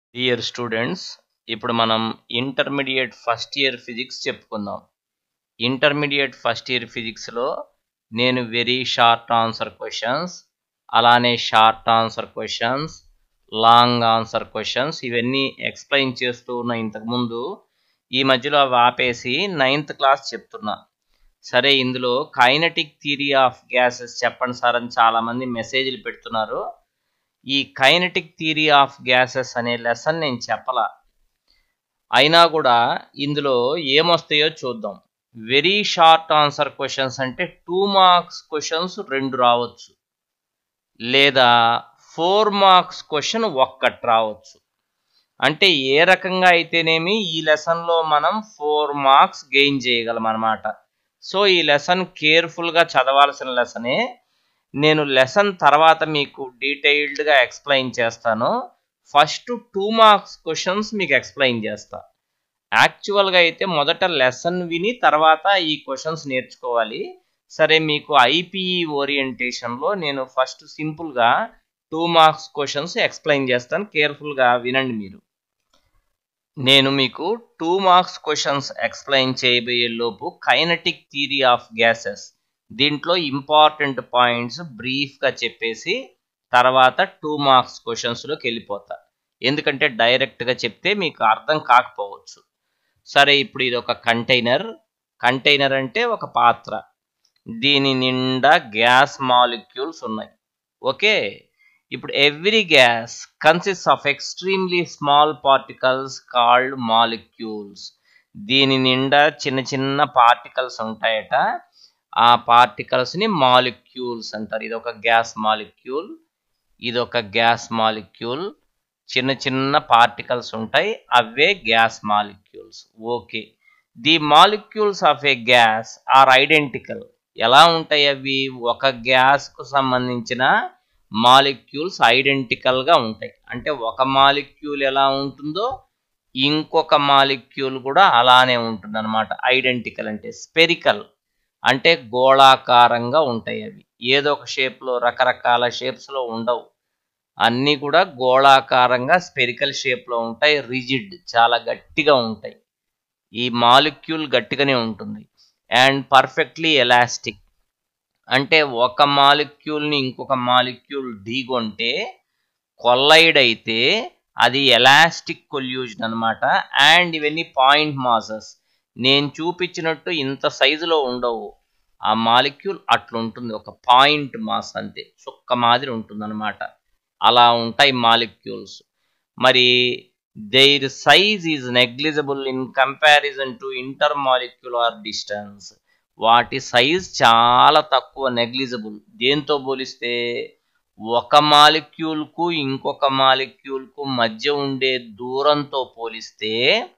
dear students ఇప్పుడు మనం intermediate first year physics చెప్పుకుందాం ఇంటర్మీడియట్ ఫస్ట్ ఇయర్ ఫిజిక్స్లో నేను వెరీ షార్ట్ ఆన్సర్ క్వశ్చన్స్ అలానే short answer questions long answer questions ఇవన్నీ ఎక్స్ప్లెయిన్ చేస్తూ ఉన్న ఇంతకుముందు ఈ మధ్యలో అవి ఆపేసి నైన్త్ క్లాస్ చెప్తున్నా సరే ఇందులో కైనటిక్ థియరీ ఆఫ్ గ్యాసెస్ చెప్పండి సార్ అని చాలామంది మెసేజ్లు పెడుతున్నారు ఈ కైనటిక్ థియరీ ఆఫ్ గ్యాసెస్ అనే లెసన్ నేను చెప్పలా అయినా కూడా ఇందులో ఏమొస్తాయో చూద్దాం వెరీ షార్ట్ ఆన్సర్ క్వశ్చన్స్ అంటే టూ మార్క్స్ క్వశ్చన్స్ రెండు రావచ్చు లేదా ఫోర్ మార్క్స్ క్వశ్చన్ ఒక్కటి రావచ్చు అంటే ఏ రకంగా అయితేనేమి ఈ లెసన్లో మనం ఫోర్ మార్క్స్ గెయిన్ చేయగలం అనమాట సో ఈ లెసన్ కేర్ఫుల్గా చదవాల్సిన లెసనే నేను లెసన్ తర్వాత మీకు డీటెయిల్డ్గా ఎక్స్ప్లెయిన్ చేస్తాను ఫస్ట్ టూ మార్క్స్ క్వశ్చన్స్ మీకు ఎక్స్ప్లెయిన్ చేస్తా యాక్చువల్గా అయితే మొదట లెసన్ విని తర్వాత ఈ క్వశ్చన్స్ నేర్చుకోవాలి సరే మీకు ఐపీఈ ఓరియంటేషన్లో నేను ఫస్ట్ సింపుల్గా టూ మార్క్స్ క్వశ్చన్స్ ఎక్స్ప్లెయిన్ చేస్తాను కేర్ఫుల్గా వినండి మీరు నేను మీకు టూ మార్క్స్ క్వశ్చన్స్ ఎక్స్ప్లెయిన్ చేయబోయే లోపు కైనటిక్ థియరీ ఆఫ్ గ్యాసెస్ దీంట్లో ఇంపార్టెంట్ పాయింట్స్ బ్రీఫ్గా చెప్పేసి తర్వాత టూ మార్క్స్ క్వశ్చన్స్లోకి వెళ్ళిపోతా ఎందుకంటే డైరెక్ట్గా చెప్తే మీకు అర్థం కాకపోవచ్చు సరే ఇప్పుడు ఇది ఒక కంటైనర్ కంటైనర్ అంటే ఒక పాత్ర దీని నిండా గ్యాస్ మాలిక్యూల్స్ ఉన్నాయి ఓకే ఇప్పుడు every gas consist of extremely small particles called molecules దీని నిండా చిన్న చిన్న పార్టికల్స్ ఉంటాయట ఆ పార్టికల్స్ ని మాలిక్యూల్స్ అంటారు ఇది ఒక గ్యాస్ మాలిక్యూల్ ఇది ఒక గ్యాస్ మాలిక్యూల్ చిన్న చిన్న పార్టికల్స్ ఉంటాయి అవే gas molecules okay the molecules of a gas are identical ఎలా ఉంటాయి అవి ఒక గ్యాస్ కు సంబంధించిన మాలిక్యూల్స్ ఐడెంటికల్ గా ఉంటాయి అంటే ఒక మాలిక్యూల్ ఎలా ఉంటుందో ఇంకొక మాలిక్యూల్ కూడా అలానే ఉంటుంది అనమాట ఐడెంటికల్ అంటే స్పెరికల్ అంటే గోళాకారంగా ఉంటాయి అవి ఏదో ఒక షేప్లో రకరకాల షేప్స్లో ఉండవు అన్నీ కూడా గోళాకారంగా స్పెరికల్ షేప్లో ఉంటాయి రిజిడ్ చాలా గట్టిగా ఉంటాయి ఈ మాలిక్యూల్ గట్టిగానే ఉంటుంది అండ్ పర్ఫెక్ట్లీ ఎలాస్టిక్ అంటే ఒక మాలిక్యూల్ని ఇంకొక మాలిక్యూల్ ఢీకొంటే కొల్లైడ్ అయితే అది ఎలాస్టిక్ కొల్యూజన్ అనమాట అండ్ ఇవన్నీ పాయింట్ మాసెస్ నేను చూపించినట్టు ఇంత సైజులో ఉండవు ఆ మాలిక్యూల్ అట్లుంటుంది ఒక పాయింట్ మాస్ అంతే చుక్క మాదిరి ఉంటుంది అనమాట అలా ఉంటాయి మాలిక్యూల్స్ మరి their size is negligible in comparison to inter molecular distance వాటి సైజ్ చాలా తక్కువ నెగ్లిజబుల్ దేంతో పోలిస్తే ఒక మాలిక్యూల్కు ఇంకొక మాలిక్యూల్కు మధ్య ఉండే దూరంతో పోలిస్తే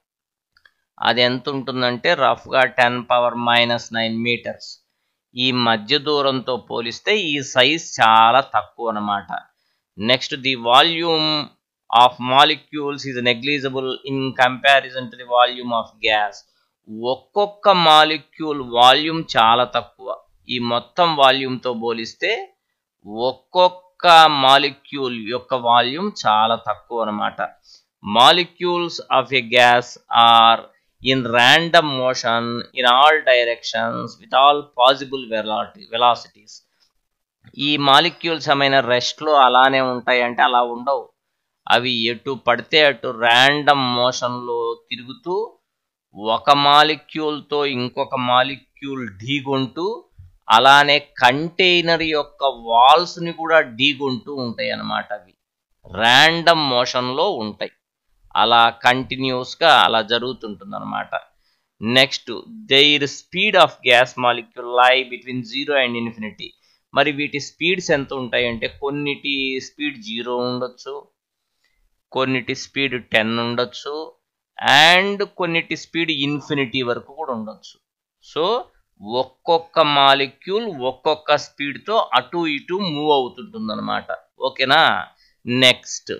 అది ఎంత ఉంటుందంటే రఫ్గా ten power minus nine metres ఈ మధ్య దూరంతో పోలిస్తే ఈ సైజ్ చాలా తక్కువ అనమాట next the volume of molecules is negligible in comparison to the volume of gas ఒక్కొక్క మాలిక్యూల్ వాల్యూమ్ చాలా తక్కువ ఈ మొత్తం వాల్యూమ్తో పోలిస్తే ఒక్కొక్క మాలిక్యూల్ యొక్క వాల్యూమ్ చాలా తక్కువ అనమాట molecules of a gas are in random motion in all directions with all possible velocities ఈ మాలిక్యూల్స్ ఏమైనా రెస్ట్లో అలానే ఉంటాయి అంటే అలా ఉండవు అవి ఎటు పడితే అటు ర్యాండమ్ మోషన్లో తిరుగుతూ ఒక మాలిక్యూల్తో ఇంకొక మాలిక్యూల్ ఢీగొంటూ అలానే కంటైనర్ యొక్క వాల్స్ని కూడా ఢీగొంటూ ఉంటాయి అన్నమాట అవి ర్యాండమ్ మోషన్లో ఉంటాయి అలా కంటిన్యూస్గా అలా జరుగుతుంటుంది అనమాట next their speed of gas molecule lie between zero and infinity మరి వీటి స్పీడ్స్ ఎంత ఉంటాయంటే కొన్నిటి స్పీడ్ జీరో ఉండొచ్చు కొన్నిటి స్పీడ్ టెన్ ఉండొచ్చు అండ్ కొన్నిటి స్పీడ్ ఇన్ఫినిటీ వరకు కూడా ఉండొచ్చు సో ఒక్కొక్క మాలిక్యూల్ ఒక్కొక్క స్పీడ్తో అటు ఇటు మూవ్ అవుతుంటుంది అనమాట ఓకేనా next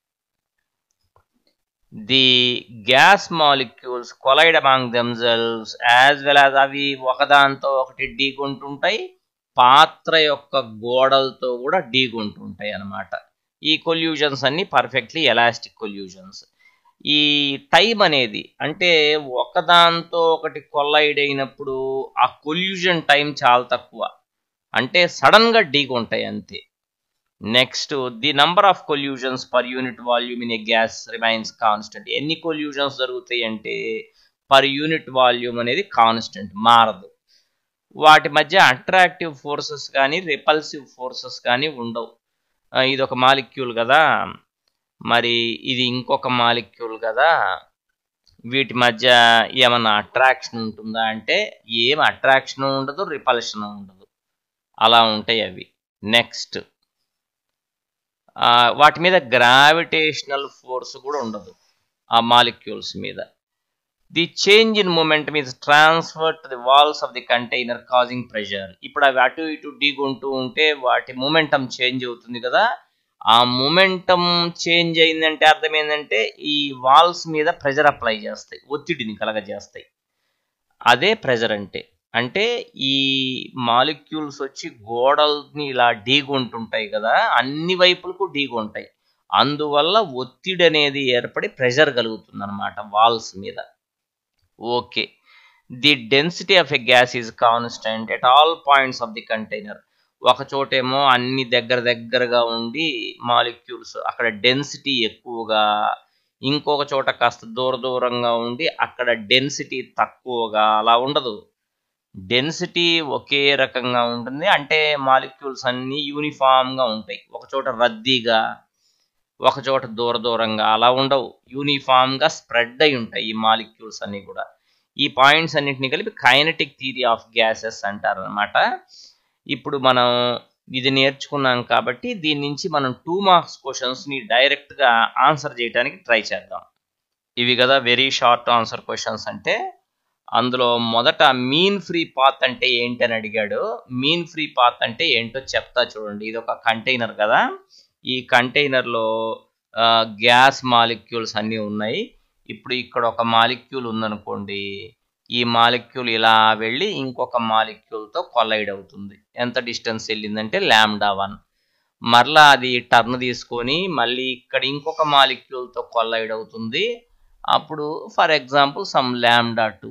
the gas molecules collide among themselves as well as అవి ఒకదాంతో ఒకటి ఢీకొంటుంటాయి పాత్ర యొక్క గోడలతో కూడా ఢీకొంటుంటాయి అన్నమాట ఈ కొల్యూజన్స్ అన్ని పర్ఫెక్ట్లీ ఎలాస్టిక్ కొల్యూజన్స్ ఈ టైం అనేది అంటే ఒకదాంతో ఒకటి కొల్లైడ్ అయినప్పుడు ఆ కొల్యూజన్ టైం చాలా తక్కువ అంటే సడన్ గా ఢీకొంటాయి అంతే next the number of collisions per unit volume in a gas remains constant ఎన్ని కొల్యూజన్స్ జరుగుతాయి అంటే పర్ యూనిట్ వాల్యూమ్ అనేది కాన్స్టెంట్ మారదు వాటి మధ్య అట్రాక్టివ్ ఫోర్సెస్ కానీ రిపల్సివ్ ఫోర్సెస్ కానీ ఉండవు ఇది ఒక మాలిక్యూల్ కదా మరి ఇది ఇంకొక మాలిక్యూల్ కదా వీటి మధ్య ఏమన్నా అట్రాక్షన్ ఉంటుందా అంటే ఏం అట్రాక్షన్ ఉండదు రిపల్షన్ ఉండదు అలా ఉంటాయి అవి నెక్స్ట్ వాటి మీద గ్రావిటేషనల్ ఫోర్స్ కూడా ఉండదు ఆ మాలిక్యూల్స్ మీద the change in momentum is transfer to the walls of the container causing pressure ఇప్పుడు అవి అటు ఇటు ఢీగుంటూ ఉంటే వాటి మూమెంటం చేంజ్ అవుతుంది కదా ఆ మూమెంటం చేంజ్ అయిందంటే అర్థం ఏంటంటే ఈ వాల్స్ మీద ప్రెజర్ అప్లై చేస్తాయి ఒత్తిడిని కలగజేస్తాయి అదే ప్రెజర్ అంటే అంటే ఈ మాలిక్యూల్స్ వచ్చి గోడల్ని ఇలా ఢీగుంటుంటాయి కదా అన్ని వైపులకు ఢీగుంటాయి అందువల్ల ఒత్తిడి అనేది ఏర్పడి ప్రెషర్ కలుగుతుంది అనమాట వాల్స్ మీద okay the density of a gas is constant at all points of the container ఒక చోటేమో అన్ని దగ్గర దగ్గరగా ఉండి మాలిక్యూల్స్ అక్కడ డెన్సిటీ ఎక్కువగా ఇంకొక చోట కాస్త దూర దూరంగా ఉండి అక్కడ డెన్సిటీ తక్కువగా అలా ఉండదు డెన్సిటీ ఒకే రకంగా ఉంటుంది అంటే మాలిక్యూల్స్ అన్నీ యూనిఫామ్గా ఉంటాయి ఒక చోట రద్దీగా ఒక చోట దూర దూరంగా అలా ఉండవు యూనిఫామ్గా స్ప్రెడ్ అయి ఉంటాయి ఈ మాలిక్యూల్స్ అన్నీ కూడా ఈ పాయింట్స్ అన్నింటినీ కలిపి కైనటిక్ థియరీ ఆఫ్ గ్యాసెస్ అంటారు అనమాట ఇప్పుడు మనం ఇది నేర్చుకున్నాం కాబట్టి దీని నుంచి మనం టూ మార్క్స్ క్వశ్చన్స్ని డైరెక్ట్గా ఆన్సర్ చేయడానికి ట్రై చేద్దాం ఇవి కదా వెరీ షార్ట్ ఆన్సర్ క్వశ్చన్స్ అంటే అందులో మొదట మీన్ ఫ్రీ పాత్ అంటే ఏంటి అని అడిగాడు మీన్ ఫ్రీ పాత్ అంటే ఏంటో చెప్తా చూడండి ఇది ఒక కంటైనర్ కదా ఈ కంటైనర్లో గ్యాస్ మాలిక్యూల్స్ అన్నీ ఉన్నాయి ఇప్పుడు ఇక్కడ ఒక మాలిక్యూల్ ఉందనుకోండి ఈ మాలిక్యూల్ ఇలా వెళ్ళి ఇంకొక మాలిక్యూల్తో కొలైడ్ అవుతుంది ఎంత డిస్టెన్స్ వెళ్ళిందంటే ల్యాండా వన్ మరలా అది టర్న్ తీసుకొని మళ్ళీ ఇక్కడ ఇంకొక మాలిక్యూల్తో కొలైడ్ అవుతుంది అప్పుడు for example some lambda two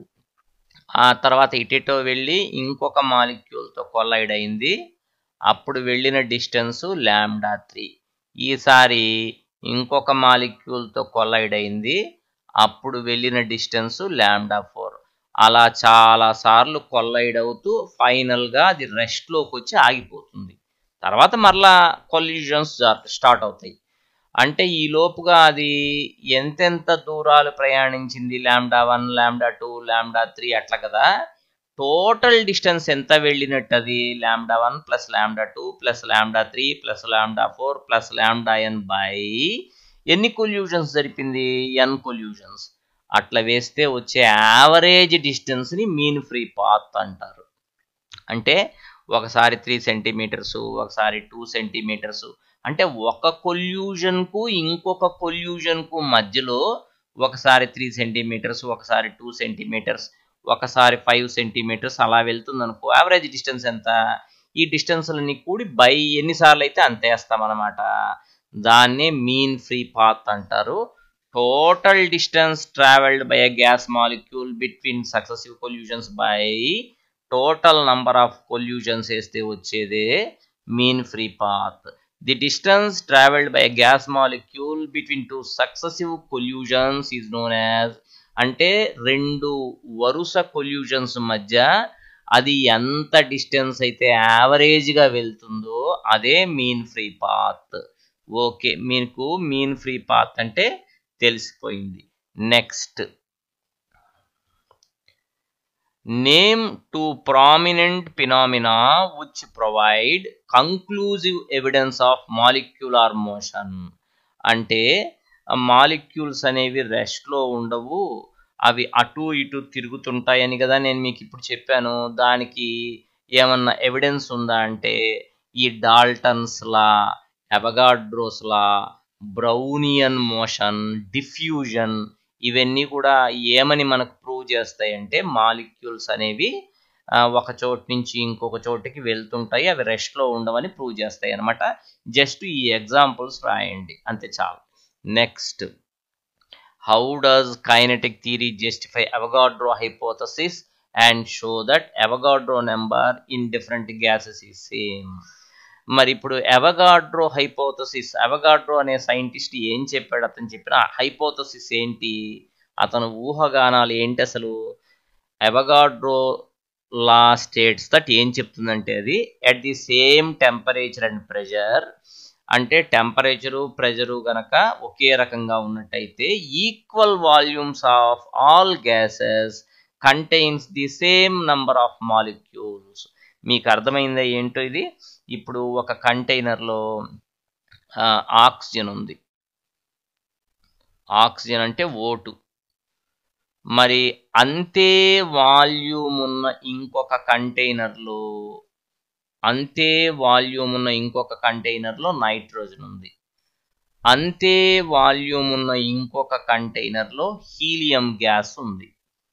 ఆ తర్వాత ఇటెటో వెళ్ళి ఇంకొక మాలిక్యూల్తో కొలైడ్ అయింది అప్పుడు వెళ్ళిన డిస్టెన్స్ ల్యాండా త్రీ ఈసారి ఇంకొక మాలిక్యూల్తో కొలైడ్ అయింది అప్పుడు వెళ్ళిన డిస్టెన్స్ ల్యాండా ఫోర్ అలా చాలా సార్లు కొల్లైడ్ అవుతూ ఫైనల్గా అది రెస్ట్లోకి వచ్చి ఆగిపోతుంది తర్వాత మరలా కొల్యూజన్స్ స్టార్ట్ అవుతాయి అంటే ఈ లోపుగా అది ఎంతెంత దూరాలు ప్రయాణించింది ల్యాండా వన్ ల్యాండా టూ ల్యాండా త్రీ అట్లా కదా టోటల్ డిస్టెన్స్ ఎంత వెళ్ళినట్టు అది lambda one plus lambda two plus lambda three plus lambda four plus lambda N by ఎన్ని కొల్యూజన్స్ జరిపింది ఎన్ కొల్యూజన్స్ అట్లా వేస్తే వచ్చే యావరేజ్ డిస్టెన్స్ని మీన్ ఫ్రీ పాత్ అంటారు అంటే ఒకసారి త్రీ సెంటీమీటర్స్ ఒకసారి టూ సెంటీమీటర్స్ అంటే ఒక కొల్యూజన్కు ఇంకొక కొల్యూజన్కు మధ్యలో ఒకసారి త్రీ సెంటీమీటర్స్ ఒకసారి టూ సెంటీమీటర్స్ ఒకసారి ఫైవ్ సెంటీమీటర్స్ అలా వెళ్తుంది అనుకో యావరేజ్ డిస్టెన్స్ ఎంత ఈ డిస్టెన్స్లన్నీ కూడి బై ఎన్నిసార్లు అయితే అంత వేస్తామన్నమాట దాన్నే మీన్ ఫ్రీ పాత్ అంటారు total distance travelled by a gas molecule between successive collisions by total number of collisions వేస్తే వచ్చేదే mean free path the distance travelled by gas molecule between two successive collisions is known as అంటే రెండు వరుస కొల్యూజన్స్ మధ్య అది ఎంత distance అయితే యావరేజ్గా వెళ్తుందో అదే మీన్ ఫ్రీ పాత్ ఓకే మీకు మీన్ ఫ్రీ పాత్ అంటే తెలిసిపోయింది next name two prominent phenomena which provide conclusive evidence of molecular motion అంటే మాలిక్యూల్స్ అనేవి రెస్ట్లో ఉండవు అవి అటు ఇటు తిరుగుతుంటాయని కదా నేను మీకు ఇప్పుడు చెప్పాను దానికి ఏమన్నా ఎవిడెన్స్ ఉందా అంటే ఈ Dalton's law Avogadro's law Brownian motion diffusion ఇవన్నీ కూడా ఏమని మనకు ప్రూవ్ చేస్తాయంటే మాలిక్యూల్స్ అనేవి ఒక చోటు నుంచి ఇంకొక చోటుకి వెళ్తుంటాయి అవి రెస్ట్లో ఉండవని ప్రూవ్ చేస్తాయి అనమాట జస్ట్ ఈ ఎగ్జాంపుల్స్ రాయండి అంతే చాలు next how does kinetic theory justify Avogadro hypothesis and show that Avogadro number in different gases is same మరి ఇప్పుడు అవగాడ్రో హైపోథసిస్ అవగాడ్రో అనే సైంటిస్ట్ ఏం చెప్పాడు అతను చెప్పిన హైపోథసిస్ ఏంటి అతను ఊహగానాలు ఏంటి అసలు అవగాడ్రో లా స్టేట్స్ దట్ ఏం చెప్తుందంటే అది at the same temperature and pressure అంటే టెంపరేచరు ప్రెషరు గనక ఒకే రకంగా ఉన్నట్టయితే equal volumes of all gases contains the same number of molecules మీకు అర్థమైందా ఏంటో ఇది ఇప్పుడు ఒక కంటైనర్లో ఆక్సిజన్ ఉంది ఆక్సిజన్ అంటే ఓటు మరి అంతే వాల్యూమ్ ఉన్న ఇంకొక కంటైనర్లో అంతే వాల్యూమ్ ఉన్న ఇంకొక కంటైనర్లో నైట్రోజన్ ఉంది అంతే వాల్యూమ్ ఉన్న ఇంకొక కంటైనర్లో హీలియం గ్యాస్ ఉంది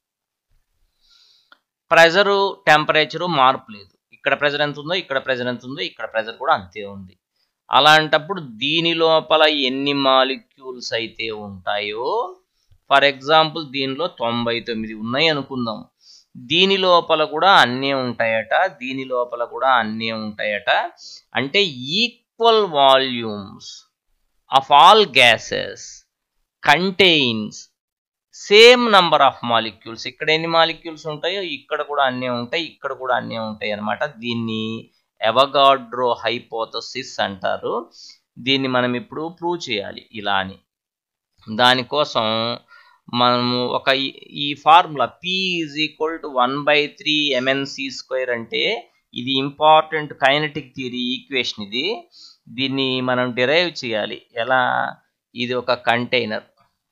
ప్రెజరు టెంపరేచరు మార్పు లేదు ఇక్కడ ప్రెజర్ ఎంత ఉందో ఇక్కడ ప్రెజర్ ఎంత ఉందో ఇక్కడ ప్రెజర్ కూడా అంతే ఉంది అలాంటప్పుడు దీని లోపల ఎన్ని మాలిక్యూల్స్ అయితే ఉంటాయో ఫర్ ఎగ్జాంపుల్ దీనిలో తొంభై తొమ్మిది ఉన్నాయి అనుకుందాం దీని లోపల కూడా అన్నీ ఉంటాయట దీని లోపల కూడా అన్నీ ఉంటాయట అంటే equal volumes of all gases contains same number of molecules ఇక్కడ ఎన్ని మాలిక్యూల్స్ ఉంటాయో ఇక్కడ కూడా అన్నీ ఉంటాయి ఇక్కడ కూడా అన్నీ ఉంటాయి అనమాట దీన్ని ఎవగాడ్రో హైపోథసిస్ అంటారు దీన్ని మనం ఇప్పుడు ప్రూవ్ చేయాలి ఇలా అని దానికోసం మనము ఒక ఈ formula P is equal to one by three MNC square అంటే ఇది ఇంపార్టెంట్ కైనటిక్ థియరీ ఈక్వేషన్ ఇది దీన్ని మనం డిరైవ్ చేయాలి ఎలా ఇది ఒక కంటైనర్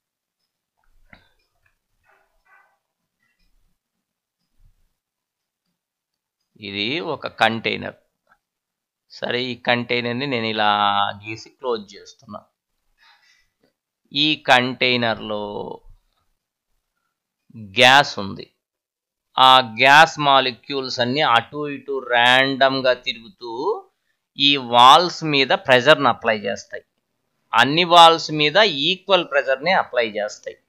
ఇది ఒక కంటైనర్ సరే ఈ కంటైనర్ని నేను ఇలా గీసి క్లోజ్ చేస్తున్నా ఈ కంటైనర్లో గ్యాస్ ఉంది ఆ గ్యాస్ మాలిక్యూల్స్ అన్ని అటు ఇటు ర్యాండమ్గా తిరుగుతూ ఈ వాల్స్ మీద ప్రెజర్ని అప్లై చేస్తాయి అన్ని వాల్స్ మీద ఈక్వల్ ప్రెజర్ని అప్లై చేస్తాయి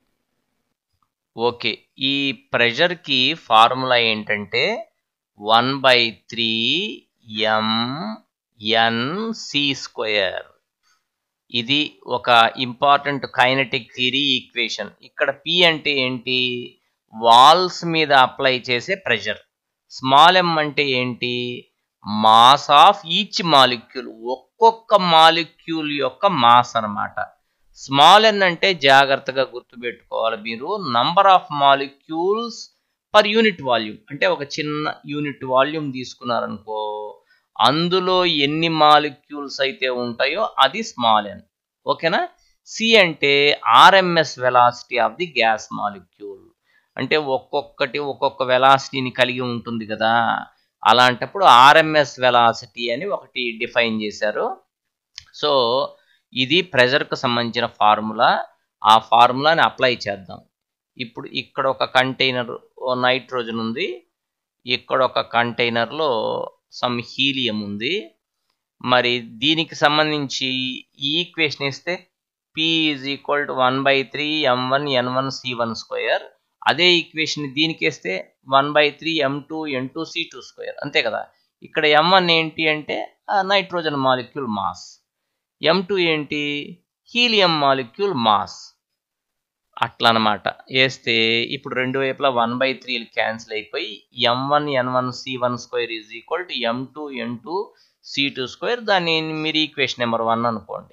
ఓకే ఈ ప్రెషర్కి ఫార్ములా ఏంటంటే one by three M N C square ఇది ఒక ఇంపార్టెంట్ కైనటిక్ థియరీ ఈక్వేషన్ ఇక్కడ పి అంటే ఏంటి వాల్స్ మీద అప్లై చేసే ప్రెషర్ స్మాల్ ఎం అంటే ఏంటి మాస్ ఆఫ్ ఈచ్ మాలిక్యూల్ ఒక్కొక్క మాలిక్యూల్ యొక్క మాస్ అనమాట స్మాల్ ఎన్ అంటే జాగ్రత్తగా గుర్తుపెట్టుకోవాలి మీరు number of molecules per unit volume అంటే ఒక చిన్న యూనిట్ వాల్యూమ్ తీసుకున్నారనుకో అందులో ఎన్ని మాలిక్యూల్స్ అయితే ఉంటాయో అది స్మాల్ ఎన్ ఓకేనా సి అంటే RMS velocity of the gas molecule అంటే ఒక్కొక్కటి ఒక్కొక్క వెలాసిటీని కలిగి ఉంటుంది కదా అలాంటప్పుడు ఆర్ఎంఎస్ వెలాసిటీ అని ఒకటి డిఫైన్ చేశారు సో ఇది ప్రెజర్కు సంబంధించిన ఫార్ములా ఆ ఫార్ములాని అప్లై చేద్దాం ఇప్పుడు ఇక్కడ ఒక కంటైనర్ నైట్రోజన్ ఉంది ఇక్కడ ఒక కంటైనర్లో సమ్ హీలియం ఉంది మరి దీనికి సంబంధించి ఈ ఈక్వేషన్ ఇస్తే P is equal to one by three M one N one C one square అదే ఈక్వేషన్ దీనికి వేస్తే one by three M two N two C two square అంతే కదా ఇక్కడ ఎం వన్ ఏంటి అంటే nitrogen molecule mass M two ఏంటి helium molecule mass అట్లా అనమాట వేస్తే ఇప్పుడు రెండు వైపులా వన్ బై త్రీలు క్యాన్సిల్ అయిపోయి M one N one C one square is equal to M two N two C two square దాన్ని మీరు ఈక్వేషన్ నెంబర్ వన్ అనుకోండి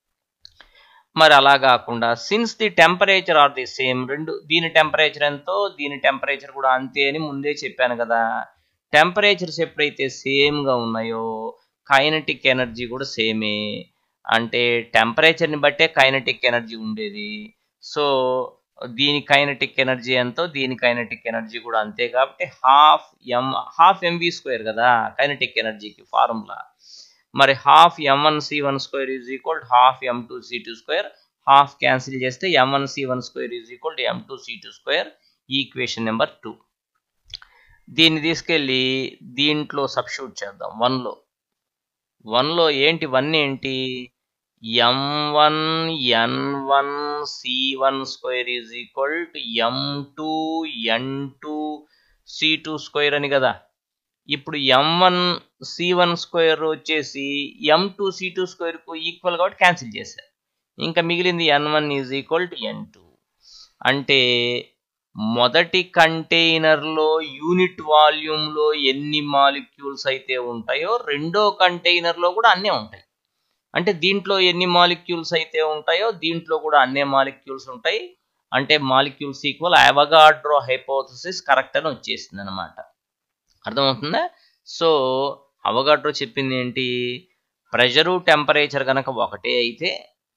మరి అలా కాకుండా since the temperature are the same రెండు దీని టెంపరేచర్ ఎంతో దీని టెంపరేచర్ కూడా అంతే అని ముందే చెప్పాను కదా టెంపరేచర్స్ ఎప్పుడైతే సేమ్గా ఉన్నాయో కైనటిక్ ఎనర్జీ కూడా సేమే అంటే టెంపరేచర్ని బట్టే కైనటిక్ ఎనర్జీ ఉండేది సో దీని కైనటిక్ ఎనర్జీ ఎంతో దీని కైనటిక్ ఎనర్జీ కూడా అంతే కాబట్టి half M half MV square కదా కైనటిక్ ఎనర్జీకి ఫార్ములా మరి half M one C one square is equal half M two C two square half cancel చేస్తే M one C one square is equal to M two C two square equation number two దీన్ని తీసుకెళ్ళి దీంట్లో substitute చేద్దాం వన్లో వన్లో ఏంటి one ఏంటి M one N one C one square is equal to M two N two C two square అని కదా ఇప్పుడు M one C one square వచ్చేసి ఎం టూ సి టూ స్క్వేర్కు ఈక్వల్ కాబట్టి క్యాన్సిల్ చేశారు ఇంకా మిగిలింది N one is equal to N two అంటే మొదటి కంటైనర్లో యూనిట్ వాల్యూమ్లో ఎన్ని మాలిక్యూల్స్ అయితే ఉంటాయో రెండో కంటైనర్లో కూడా అన్నీ ఉంటాయి అంటే దీంట్లో ఎన్ని మాలిక్యూల్స్ అయితే ఉంటాయో దీంట్లో కూడా అన్నే మాలిక్యూల్స్ ఉంటాయి అంటే molecules equal Avogadro hypothesis correct అని వచ్చేసింది అనమాట అర్థమవుతుందా సో అవగాడ్రో చెప్పింది ఏంటి ప్రెషరు టెంపరేచర్ కనుక ఒకటే అయితే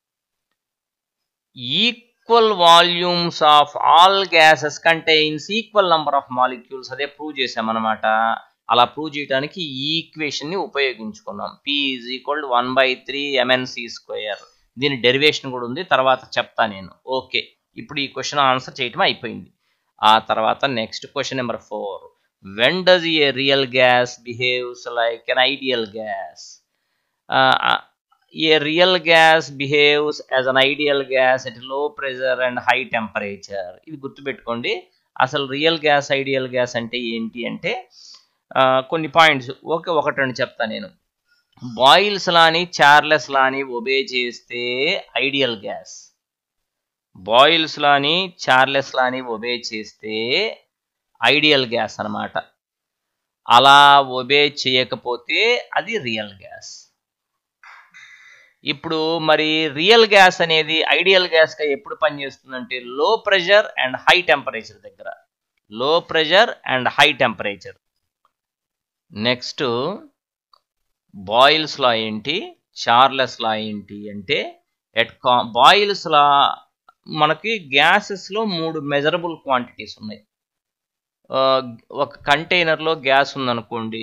equal volumes of all gases contains equal number of molecules అదే ప్రూవ్ చేసామన్నమాట అలా ప్రూవ్ చేయడానికి ఈ ఈక్వేషన్ ని ఉపయోగించుకున్నాం P is equal one by three MNC square దీని డెరివేషన్ కూడా ఉంది తర్వాత చెప్తా నేను ఓకే ఇప్పుడు ఈ క్వశ్చన్ ఆన్సర్ చేయటం అయిపోయింది ఆ తర్వాత next question number four when does a real gas behaves like an ideal gas a real gas behaves as an ideal gas at low pressure and high temperature ఇది గుర్తుపెట్టుకోండి అసలు real gas ideal gas అంటే ఏంటి అంటే కొన్ని points okay ఒకటి రెండు చెప్తా నేను బాయిల్స్ లాని చార్లెస్ లాని ఒబే చేస్తే ఐడియల్ గ్యాస్ బాయిల్స్ లాని చార్లెస్ లాని ఒబే చేస్తే ఐడియల్ గ్యాస్ అనమాట అలా ఒబే చేయకపోతే అది రియల్ గ్యాస్ ఇప్పుడు మరి రియల్ గ్యాస్ అనేది ఐడియల్ గ్యాస్గా ఎప్పుడు పనిచేస్తుందంటే low pressure and high temperature దగ్గర low pressure and high temperature next Boyle's law ఏంటి చార్లెస్ లా ఏంటి అంటే ఎట్ కా బాయిల్స్ లా మనకి గ్యాసెస్లో మూడు మెజరబుల్ క్వాంటిటీస్ ఉన్నాయి ఒక కంటైనర్లో గ్యాస్ ఉందనుకోండి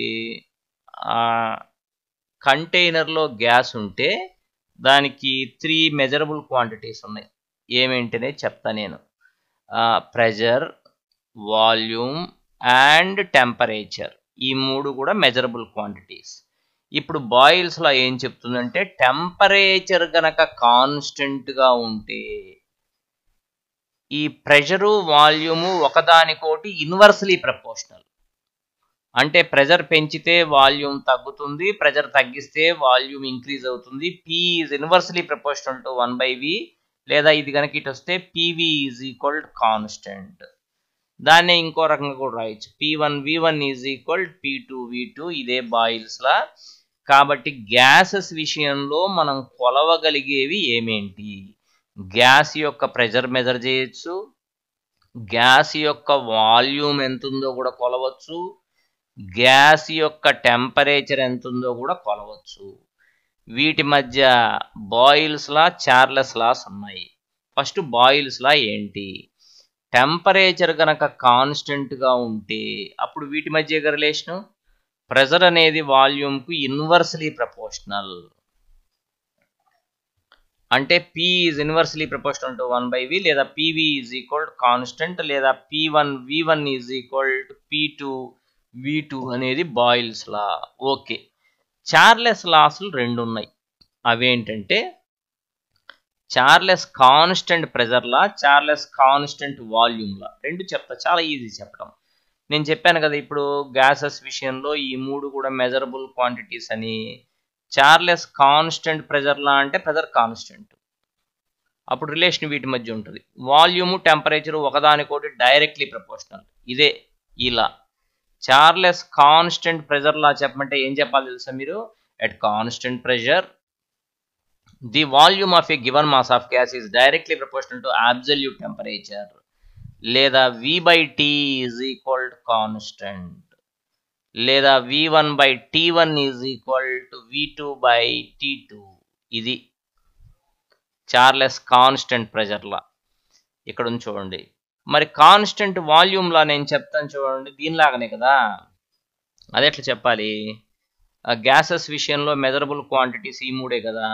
కంటైనర్లో గ్యాస్ ఉంటే దానికి త్రీ మెజరబుల్ క్వాంటిటీస్ ఉన్నాయి ఏమేంటనే చెప్తా నేను ప్రెజర్ వాల్యూమ్ అండ్ టెంపరేచర్ ఈ మూడు కూడా మెజరబుల్ క్వాంటిటీస్ ఇప్పుడు బాయిల్స్లో ఏం చెప్తుందంటే టెంపరేచర్ గనక కాన్స్టెంట్గా ఉంటే ఈ ప్రెషరు వాల్యూము ఒకదానికోటి ఇన్వర్స్లీ ప్రపోర్షనల్ అంటే ప్రెజర్ పెంచితే వాల్యూమ్ తగ్గుతుంది ప్రెజర్ తగ్గిస్తే వాల్యూమ్ ఇంక్రీజ్ అవుతుంది P is inversely proportional to one by V లేదా ఇది కనుక ఇటు వస్తే పివి ఈజ్ ఈక్వల్ కాన్స్టెంట్ దాన్నే ఇంకో రకంగా కూడా రాయొచ్చు P one V one is equal P two V two ఇదే బాయిల్స్లా కాబట్టి గ్యాసెస్ విషయంలో మనం కొలవగలిగేవి ఏమేంటి గ్యాస్ యొక్క ప్రెజర్ మెజర్ చేయొచ్చు గ్యాస్ యొక్క వాల్యూమ్ ఎంత ఉందో కూడా కొలవచ్చు గ్యాస్ యొక్క టెంపరేచర్ ఎంత ఉందో కూడా కొలవచ్చు వీటి మధ్య బాయిల్స్ లా చార్లెస్ లాస్ ఉన్నాయి ఫస్ట్ బాయిల్స్ లా ఏంటి టెంపరేచర్ గనక కాన్స్టెంట్గా ఉంటే అప్పుడు వీటి మధ్య రిలేషను ప్రెజర్ అనేది వాల్యూమ్కు ఇన్వర్స్లీ ప్రపోర్షనల్ అంటే P is inversely proportional to one by V లేదా పివి ఈజ్ ఈక్వల్ కాన్స్టెంట్ లేదా P one V one is equal to P two V two అనేది బాయిల్స్ లా ఓకే చార్లెస్ లాస్లు రెండు ఉన్నాయి అవేంటంటే Charles constant pressure law Charles constant volume law రెండు చెప్తా చాలా ఈజీ చెప్పడం నేను చెప్పాను కదా ఇప్పుడు గ్యాసెస్ విషయంలో ఈ మూడు కూడా మెజరబుల్ క్వాంటిటీస్ అని చార్లెస్ కాన్స్టెంట్ ప్రెజర్లా అంటే ప్రెజర్ కాన్స్టెంట్ అప్పుడు రిలేషన్ వీటి మధ్య ఉంటుంది వాల్యూము టెంపరేచర్ ఒకదానికోటి డైరెక్ట్లీ ప్రపోర్షనల్ ఇదే ఇలా చార్లెస్ కాన్స్టెంట్ ప్రెజర్ లా చెప్పమంటే ఏం చెప్పాలి తెలుసా మీరు at constant pressure the volume of a given mass of gas is directly proportional to absolute temperature లేదా V by T is equal to constant లేదా V one by T one is equal to V two by T two ఇది Charles constant pressure law ఇక్కడ ఉంది చూడండి మరి constant వాల్యూమ్లా నేను చెప్తాను చూడండి దీనిలాగానే కదా అది ఎట్లా చెప్పాలి గ్యాసెస్ విషయంలో మెజరబుల్ క్వాంటిటీస్ ఈ మూడే కదా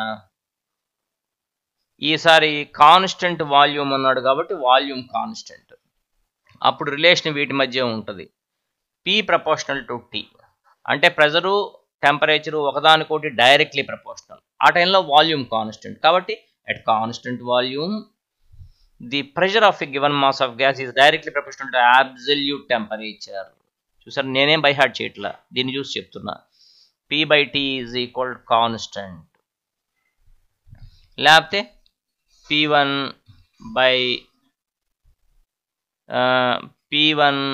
ఈసారి కాన్స్టెంట్ వాల్యూమ్ అన్నాడు కాబట్టి వాల్యూమ్ కాన్స్టెంట్ అప్పుడు రిలేషన్ వీటి మధ్య ఉంటుంది పి ప్రపోర్షనల్ టు టీ అంటే ప్రెజరు టెంపరేచరు ఒకదానికోటి డైరెక్ట్లీ ప్రపోర్షనల్ ఆ టైంలో వాల్యూమ్ కాన్స్టెంట్ కాబట్టి at constant volume the pressure of a given mass of gas is directly proportional to absolute temperature చూసారు నేనేం బై హార్ట్ చేయట్లా దీన్ని చూసి చెప్తున్నా P by T is equal constant లేకపోతే P one by P one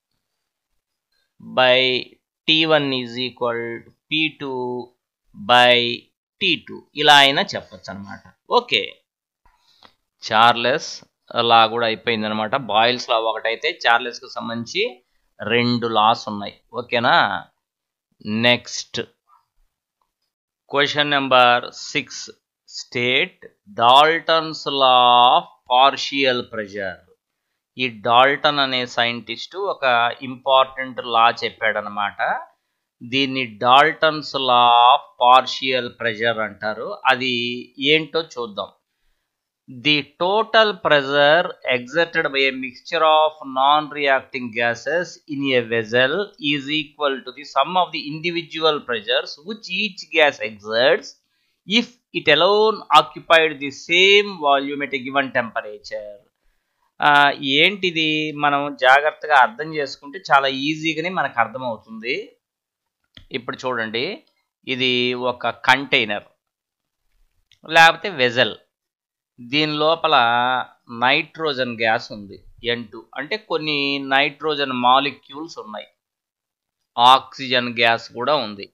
by T one is equal P two by T two ఇలా అయినా చెప్పొచ్చు అనమాట ఓకే చార్లెస్ లా కూడా అయిపోయింది అనమాట బాయిల్స్ లా ఒకటైతే చార్లెస్కి సంబంధించి రెండు లాస్ ఉన్నాయి ఓకేనా next question number six state Dalton's law of partial pressure ఈ డాల్టన్ అనే సైంటిస్టు ఒక ఇంపార్టెంట్ లా చెప్పాడనమాట దీన్ని Dalton's law of partial pressure అంటారు అది ఏంటో చూద్దాం the total pressure exerted by a mixture of non reacting gases in a vessel is equal to the sum of the individual pressures which each gas exerts if it alone occupied the same volume at a given temperature ఏంటిది మనం జాగ్రత్తగా అర్థం చేసుకుంటే చాలా ఈజీగానే మనకు అర్థమవుతుంది ఇప్పుడు చూడండి ఇది ఒక కంటైనర్ లేకపోతే వెజల్ దీని లోపల నైట్రోజన్ గ్యాస్ ఉంది ఎన్ టూ అంటే కొన్ని నైట్రోజన్ మాలిక్యూల్స్ ఉన్నాయి ఆక్సిజన్ గ్యాస్ కూడా ఉంది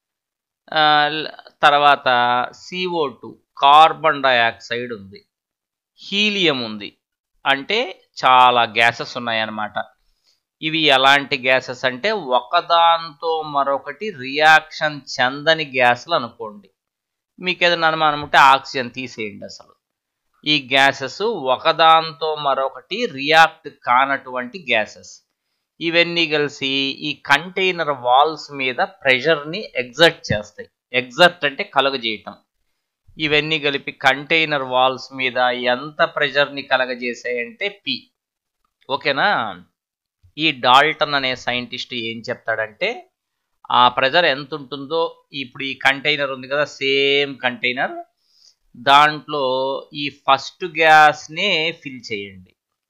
తర్వాత సిఓ టూ కార్బన్ డయాక్సైడ్ ఉంది హీలియం ఉంది అంటే చాలా గ్యాసెస్ ఉన్నాయన్నమాట ఇవి ఎలాంటి గ్యాసెస్ అంటే ఒకదాంతో మరొకటి రియాక్షన్ చెందని గ్యాస్లు అనుకోండి మీకు ఏదైనా అనుమానం ఉంటే ఆక్సిజన్ తీసేయండి అసలు ఈ గ్యాసెస్ ఒకదాంతో మరొకటి రియాక్ట్ కానటువంటి గ్యాసెస్ ఇవన్నీ కలిసి ఈ కంటైనర్ వాల్స్ మీద ప్రెషర్ని ఎగ్జర్ట్ చేస్తాయి ఎగ్జర్ట్ అంటే కలుగజేయటం ఇవన్నీ కలిపి కంటైనర్ వాల్స్ మీద ఎంత ప్రెషర్ని కలగజేసాయంటే పి ఓకేనా ఈ డాల్టన్ అనే సైంటిస్ట్ ఏం చెప్తాడంటే ఆ ప్రెజర్ ఎంత ఉంటుందో ఇప్పుడు ఈ కంటైనర్ ఉంది కదా సేమ్ కంటైనర్ దాంట్లో ఈ ఫస్ట్ గ్యాస్నే ఫిల్ చేయండి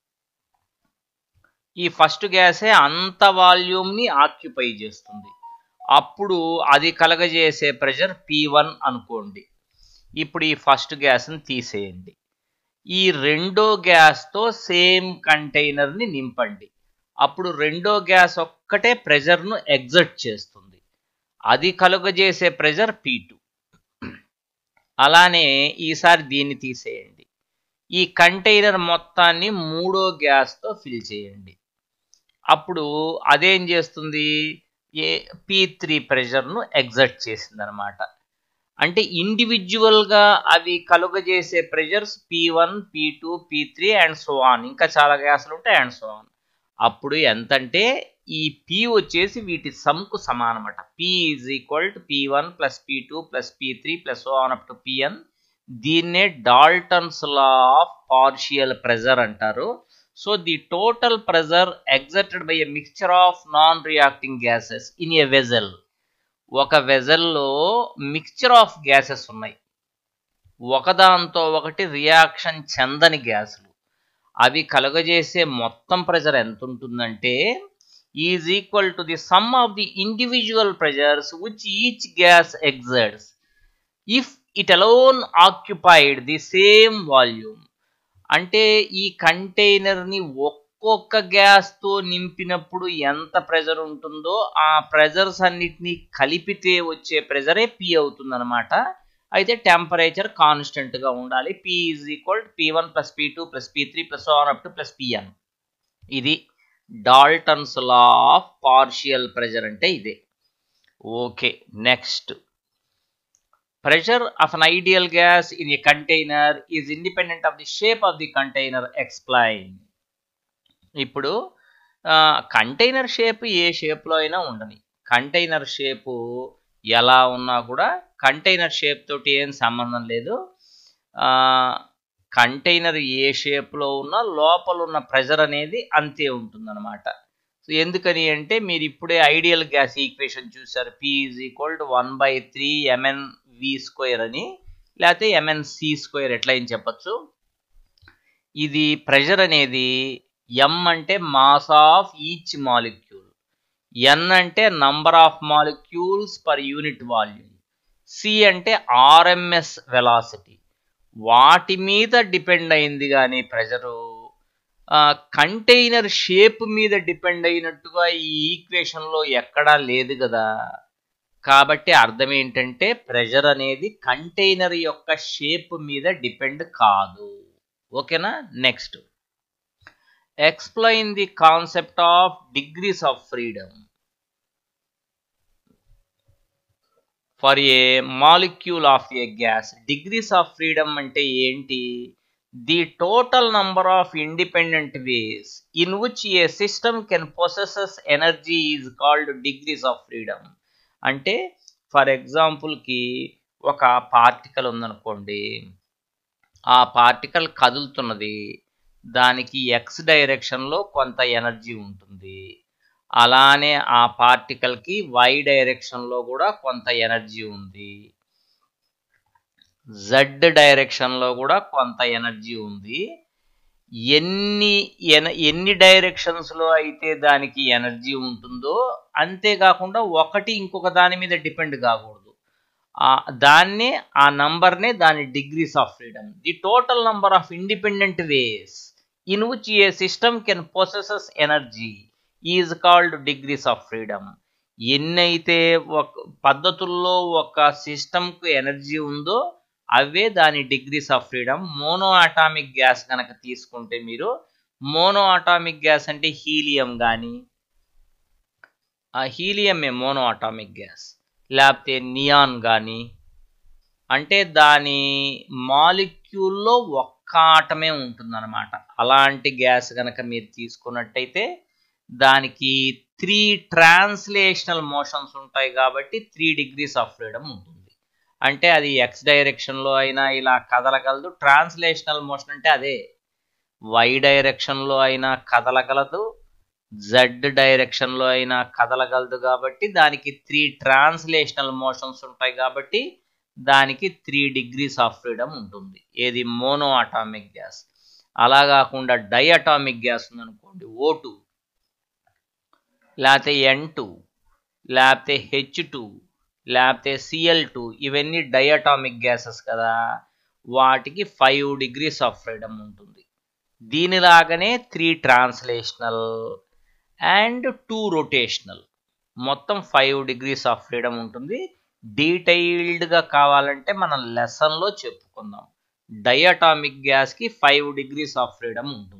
ఈ ఫస్ట్ గ్యాసే అంత వాల్యూమ్ని ఆక్యుపై చేస్తుంది అప్పుడు అది కలగజేసే ప్రెషర్ పి వన్ అనుకోండి ఇప్పుడు ఈ ఫస్ట్ గ్యాస్ని తీసేయండి ఈ రెండో గ్యాస్తో సేమ్ కంటైనర్ని నింపండి అప్పుడు రెండో గ్యాస్ ఒక్కటే ప్రెజర్ను ఎగ్జర్ట్ చేస్తుంది అది కలుగజేసే ప్రెజర్ పీ టూ అలానే ఈసారి దీన్ని తీసేయండి ఈ కంటైనర్ మొత్తాన్ని మూడో గ్యాస్తో ఫిల్ చేయండి అప్పుడు అదేం చేస్తుంది ఏ పీ త్రీ ప్రెషర్ను ఎగ్జర్ట్ చేసింది అనమాట అంటే ఇండివిజువల్గా అవి కలుగజేసే pressures P one P two P three and so on ఇంకా చాలా గ్యాసులు ఉంటాయి అండ్ సో ఆన్ అప్పుడు ఎంతంటే ఈ పి వచ్చేసి వీటి సమ్కు సమానమట P is equal to P one plus P two plus P three plus so on up to PN దీన్నే Dalton's law of partial pressure అంటారు so the total pressure exerted by a mixture of non reacting gases in a vessel ఒక వెజల్లో mixture of gases ఉన్నాయి ఒకదాంతో ఒకటి reaction చెందని గ్యాసులు అవి కలుగజేసే మొత్తం pressure ఎంత ఉంటుందంటే is equal to the sum of the individual pressures which each gas exerts if it alone occupied the same volume అంటే ఈ కంటైనర్ని ఒక్కొక్క గ్యాస్తో నింపినప్పుడు ఎంత ప్రెజర్ ఉంటుందో ఆ ప్రెజర్స్ అన్నిటినీ కలిపితే వచ్చే ప్రెజరే పి అవుతుందన్నమాట అయితే టెంపరేచర్ కాన్స్టెంట్గా ఉండాలి P is equal P one plus P two plus P three plus on up to plus PN ఇది Dalton's law of partial pressure అంటే ఇదే okay next pressure of an ideal gas in a container is independent of the shape of the container explain ఇప్పుడు container shape ఏ షేప్లో అయినా ఉండని container shape ఎలా ఉన్నా కూడా కంటైనర్ షేప్ తోటి ఏం సంబంధం లేదు కంటైనర్ ఏ షేప్లో ఉన్నా లోపల ఉన్న ప్రెజర్ అనేది అంతే ఉంటుందన్నమాట సో ఎందుకని అంటే మీరు ఇప్పుడే ఐడియల్ గ్యాస్ ఈక్వేషన్ చూసారు P is equal to one by three MN V square అని లేకపోతే ఎంఎన్ సి స్క్వేర్ ఎట్లా అని చెప్పచ్చు ఇది ప్రెషర్ అనేది ఎం అంటే mass of each molecule N అంటే number of molecules per unit volume C అంటే ఆర్ఎంఎస్ వెలాసిటీ వాటి మీద డిపెండ్ అయింది కానీ ప్రెషరు కంటైనర్ షేప్ మీద డిపెండ్ అయినట్టుగా ఈ ఈక్వేషన్లో ఎక్కడా లేదు కదా కాబట్టి అర్థం ఏంటంటే ప్రెషర్ అనేది కంటైనర్ యొక్క షేప్ మీద డిపెండ్ కాదు ఓకేనా next explain the concept of degrees of freedom for a molecule of a gas degrees of freedom అంటే ఏంటి the total number of independent ways in which a system can possesses energy is called degrees of freedom అంటే for ఎగ్జాంపుల్కి ఒక particle ఉందనుకోండి ఆ particle కదులుతున్నది దానికి X డైరెక్షన్లో కొంత ఎనర్జీ ఉంటుంది అలానే ఆ పార్టికల్కి వై డైరెక్షన్లో కూడా కొంత ఎనర్జీ ఉంది జెడ్ డైరెక్షన్లో కూడా కొంత ఎనర్జీ ఉంది ఎన్ని ఎన ఎన్ని డైరెక్షన్స్లో అయితే దానికి ఎనర్జీ ఉంటుందో అంతేకాకుండా ఒకటి ఇంకొక దాని మీద డిపెండ్ కాకూడదు దాన్నే ఆ నంబర్నే దాని degrees of freedom the total number of independent ways in which a system can possesses energy is called degrees of freedom ఎన్నైతే ఒక పద్ధతుల్లో ఒక సిస్టమ్కు ఎనర్జీ ఉందో అవే దాని degrees of freedom monoatomic gas కనుక తీసుకుంటే మీరు మోనో అటామిక్ గ్యాస్ అంటే హీలియం కానీ ఆ హీలియమే మోనో అటామిక్ గ్యాస్ లేకపోతే నియాన్ కానీ అంటే దాని మాలిక్యూల్లో ఒక్క ఆటమే ఉంటుందన్నమాట అలాంటి గ్యాస్ కనుక మీరు తీసుకున్నట్టయితే దానికి త్రీ ట్రాన్స్లేషనల్ మోషన్స్ ఉంటాయి కాబట్టి త్రీ డిగ్రీస్ ఆఫ్ ఫ్రీడమ్ ఉంటుంది అంటే అది ఎక్స్ డైరెక్షన్లో అయినా ఇలా కదలగలదు ట్రాన్స్లేషనల్ మోషన్ అంటే అదే వై డైరెక్షన్లో అయినా కదలగలదు జెడ్ డైరెక్షన్లో అయినా కదలగలదు కాబట్టి దానికి త్రీ ట్రాన్స్లేషనల్ మోషన్స్ ఉంటాయి కాబట్టి దానికి త్రీ డిగ్రీస్ ఆఫ్ ఫ్రీడమ్ ఉంటుంది ఏది మోనో అటామిక్ గ్యాస్ అలా కాకుండా డై అటామిక్ గ్యాస్ ఉందనుకోండి ఓ టూ లేకపోతే ఎన్ టూ లేకపోతే హెచ్ టూ లేకపోతే సిఎల్ టూ ఇవన్నీ డైఅటామిక్ గ్యాసెస్ కదా వాటికి ఫైవ్ డిగ్రీస్ ఆఫ్ ఫ్రీడమ్ ఉంటుంది దీనిలాగానే three translational and two rotational మొత్తం ఫైవ్ డిగ్రీస్ ఆఫ్ ఫ్రీడమ్ ఉంటుంది డీటెయిల్డ్గా కావాలంటే మనం లెసన్లో చెప్పుకుందాం డైఅటామిక్ గ్యాస్కి ఫైవ్ డిగ్రీస్ ఆఫ్ ఫ్రీడమ్ ఉంటుంది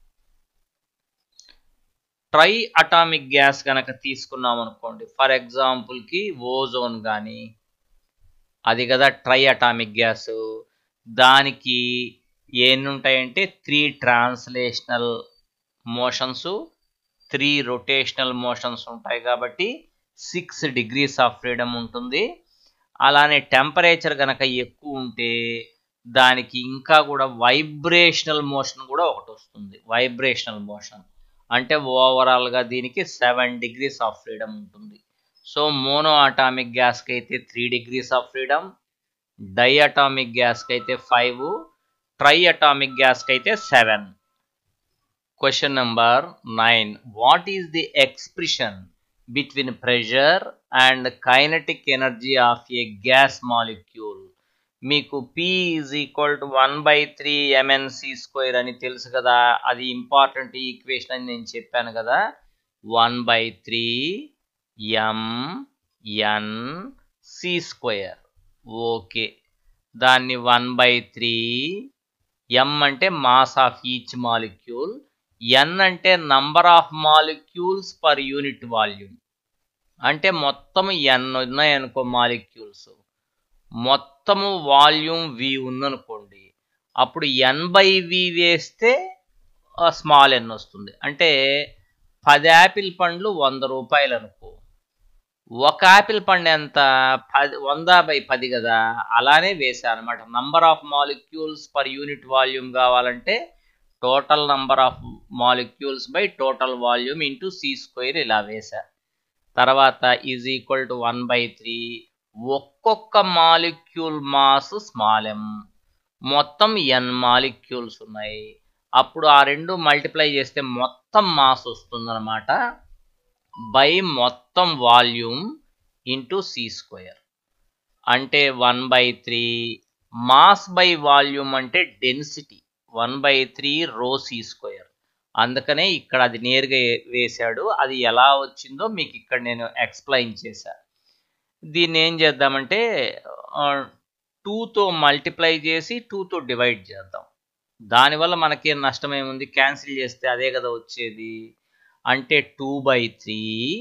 ట్రై అటామిక్ గ్యాస్ కనుక తీసుకున్నాం అనుకోండి ఫర్ ఎగ్జాంపుల్కి ఓజోన్ కానీ అది కదా ట్రై అటామిక్ గ్యాస్ దానికి ఎన్ని ఉంటాయంటే three translational motions three rotational motions ఉంటాయి కాబట్టి సిక్స్ డిగ్రీస్ ఆఫ్ ఫ్రీడమ్ ఉంటుంది అలానే టెంపరేచర్ కనుక ఎక్కువ ఉంటే దానికి ఇంకా కూడా వైబ్రేషనల్ మోషన్ కూడా ఒకటి వస్తుంది వైబ్రేషనల్ మోషన్ అంటే ఓవరాల్గా దీనికి సెవెన్ డిగ్రీస్ ఆఫ్ ఫ్రీడమ్ ఉంటుంది సో మోనో అటామిక్ గ్యాస్కి అయితే three degrees of freedom diatomic గ్యాస్కి అయితే ఫైవ్ ట్రై అటామిక్ గ్యాస్కి అయితే seven question number nine what is the expression between pressure and kinetic energy of a gas molecule మీకు P is equal to one by three MNC square అని తెలుసు కదా అది important equation అని నేను చెప్పాను కదా one by three M N C square okay దాన్ని వన్ బై త్రీ ఎం అంటే mass of each molecule N అంటే number of molecules per unit volume అంటే మొత్తం ఎన్ ఉన్నాయనుకో మాలిక్యూల్స్ మొత్తము వాల్యూమ్ వి ఉందనుకోండి అప్పుడు ఎన్ బై వి వేస్తే స్మాల్ ఎన్ వస్తుంది అంటే పది యాపిల్ పండ్లు వంద రూపాయలు అనుకో ఒక యాపిల్ పండు ఎంత పది వంద బై పది కదా అలానే వేసాను అనమాట number of molecules per unit volume కావాలంటే total number of molecules by total volume into C square ఇలా వేశా తర్వాత is equal to one by three ఒక్కొక్క మాలిక్యూల్ మాస్ స్మాల్ ఎం మొత్తం ఎన్ మాలిక్యూల్స్ ఉన్నాయి అప్పుడు ఆ రెండు మల్టిప్లై చేస్తే మొత్తం మాస్ వస్తుందన్నమాట బై మొత్తం వాల్యూమ్ ఇంటూ సి స్క్వేర్ అంటే one by three mass by volume అంటే density one by three rho C square అందుకనే ఇక్కడ అది నేరుగా వేశాడు అది ఎలా వచ్చిందో మీకు ఇక్కడ నేను ఎక్స్ప్లెయిన్ చేశాను దీన్ని ఏం చేద్దామంటే టూతో మల్టిప్లై చేసి టూతో డివైడ్ చేద్దాం దానివల్ల మనకి నష్టం ఏముంది క్యాన్సిల్ చేస్తే అదే కదా వచ్చేది అంటే two by three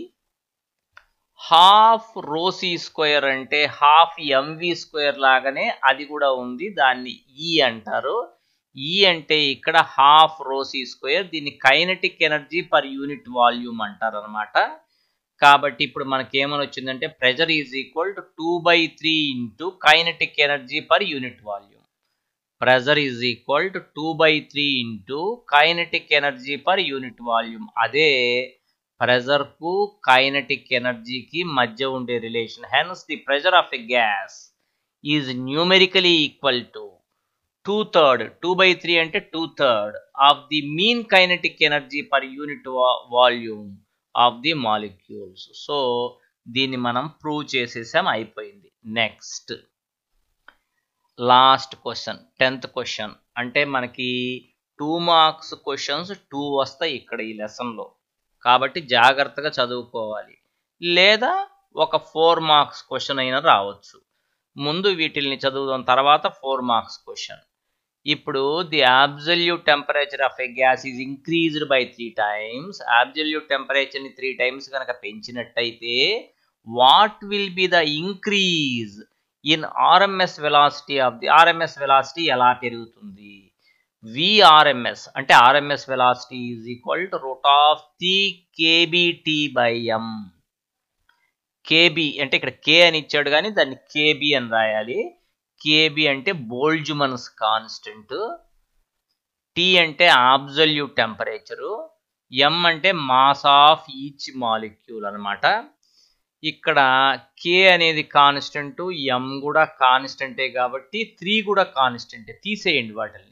half Rosie square అంటే హాఫ్ ఎంవి స్క్వేర్ లాగానే అది కూడా ఉంది దాన్ని ఈ అంటారు ఈ అంటే ఇక్కడ హాఫ్ రోసీ స్క్వేర్ దీన్ని kinetic energy per unit volume అంటారు అనమాట కాబట్టి ఇప్పుడు మనకి ఏమని వచ్చిందంటే pressure is equal to two by three into kinetic energy per unit volume pressure is equal to two by three into kinetic energy per unit volume అదే ప్రెజర్కు kinetic ఎనర్జీకి మధ్య ఉండే relation hence the pressure of a gas is numerically equal to two third two by three అంటే two third of the mean kinetic energy per unit volume of the molecules so దీన్ని మనం prove చేసేసాం అయిపోయింది next last question tenth question అంటే మనకి two marks questions two వస్తాయి ఇక్కడ ఈ లెసన్లో కాబట్టి జాగ్రత్తగా చదువుకోవాలి లేదా ఒక ఫోర్ మార్క్స్ క్వశ్చన్ అయినా రావచ్చు ముందు వీటిల్ని చదువుదాం తర్వాత ఫోర్ మార్క్స్ క్వశ్చన్ ఇప్పుడు the absolute temperature of a gas is increased by three times absolute టెంపరేచర్ని త్రీ టైమ్స్ కనుక పెంచినట్టయితే what will be the increase in RMS velocity of the RMS velocity ఎలా పెరుగుతుంది విఆర్ఎంఎస్ అంటే RMS velocity is equal to root of the K B T by M K B అంటే ఇక్కడ కే అని ఇచ్చాడు కానీ దాన్ని కేబి అని రాయాలి కేబి అంటే బోల్జుమన్స్ కాన్స్టెంట్ టీ అంటే అబ్జల్యూట్ టెంపరేచరు ఎం అంటే మాస్ ఆఫ్ ఈచ్ మాలిక్యూల్ అనమాట ఇక్కడ కే అనేది కాన్స్టెంట్ ఎం కూడా కాన్స్టెంటే కాబట్టి త్రీ కూడా కాన్స్టెంటే తీసేయండి వాటిని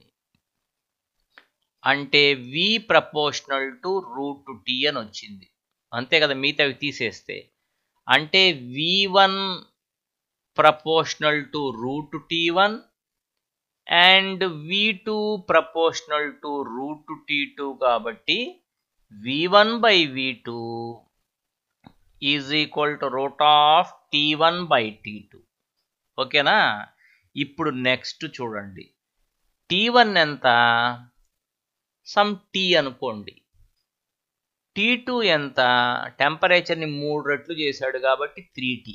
అంటే V proportional to root T అని వచ్చింది అంతే కదా మిగతావి తీసేస్తే అంటే V one proportional to root T one and V two proportional to root T two కాబట్టి V one by V two is equal to root of T one by T two ఓకేనా ఇప్పుడు నెక్స్ట్ చూడండి T one ఎంత some T అనుకోండి T two ఎంత టెంపరేచర్ని మూడు రెట్లు చేశాడు కాబట్టి త్రీ టీ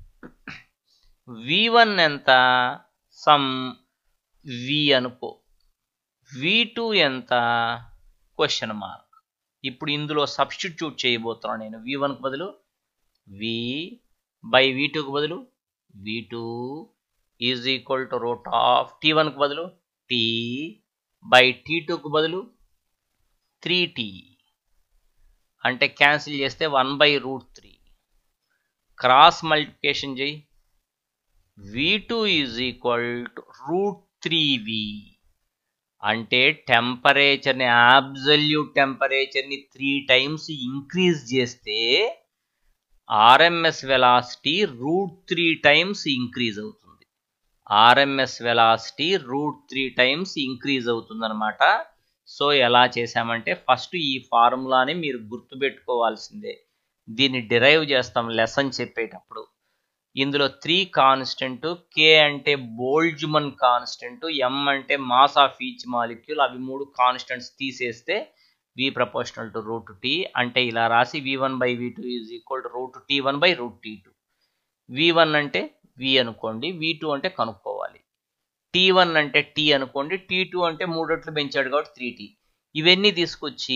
వి వన్ ఎంత సమ్ వి అనుకో వి టూ ఎంత క్వశ్చన్ మార్క్ ఇప్పుడు ఇందులో సబ్స్టిట్యూట్ చేయబోతున్నాను నేను వి వన్కి బదులు వి బై వి టూకి బదులు V two is equal to root of T వన్కి బదులు టీ బై టీ టూకి బదులు త్రీ టీ అంటే క్యాన్సిల్ చేస్తే one by root three cross multiplication చేయి V two is equal to root three V అంటే టెంపరేచర్ని అబ్జల్యూట్ టెంపరేచర్ని త్రీ టైమ్స్ ఇంక్రీజ్ చేస్తే RMS velocity root three times increase అవుతుంది RMS velocity root three times increase అవుతుంది అనమాట so ఎలా చేసామంటే ఫస్ట్ ఈ ఫార్ములాని మీరు గుర్తుపెట్టుకోవాల్సిందే దీన్ని డిరైవ్ చేస్తాం లెసన్ చెప్పేటప్పుడు ఇందులో త్రీ కాన్స్టెంట్ కే అంటే బోల్జ్మన్ కాన్స్టెంట్ ఎం అంటే మాస్ ఆఫ్ ఈచ్ మాలిక్యూల్ అవి మూడు కాన్స్టెంట్స్ తీసేస్తే V proportional to root T అంటే ఇలా రాసి V one by V two is equal to root T one by root T two V one అంటే V అనుకోండి వి టూ అంటే కనుక్కోవాలి టీ వన్ అంటే టీ అనుకోండి టీ టూ అంటే మూడు రెట్లు పెంచాడు కాబట్టి త్రీ టీ ఇవన్నీ తీసుకొచ్చి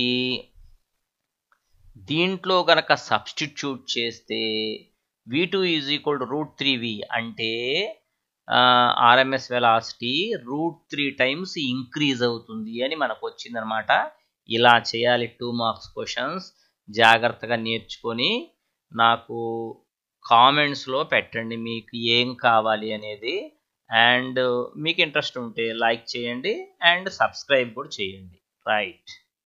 దీంట్లో గనక సబ్స్టిట్యూట్ చేస్తే V two is equal to root three V అంటే RMS velocity root three times increase అవుతుంది అని మనకు వచ్చిందనమాట ఇలా చేయాలి టూ మార్క్స్ క్వశ్చన్స్ జాగ్రత్తగా నేర్చుకొని నాకు కామెంట్స్లో పెట్టండి మీకు ఏం కావాలి అనేది అండ్ మీకు ఇంట్రెస్ట్ ఉంటే లైక్ చేయండి అండ్ సబ్స్క్రైబ్ కూడా చేయండి రైట్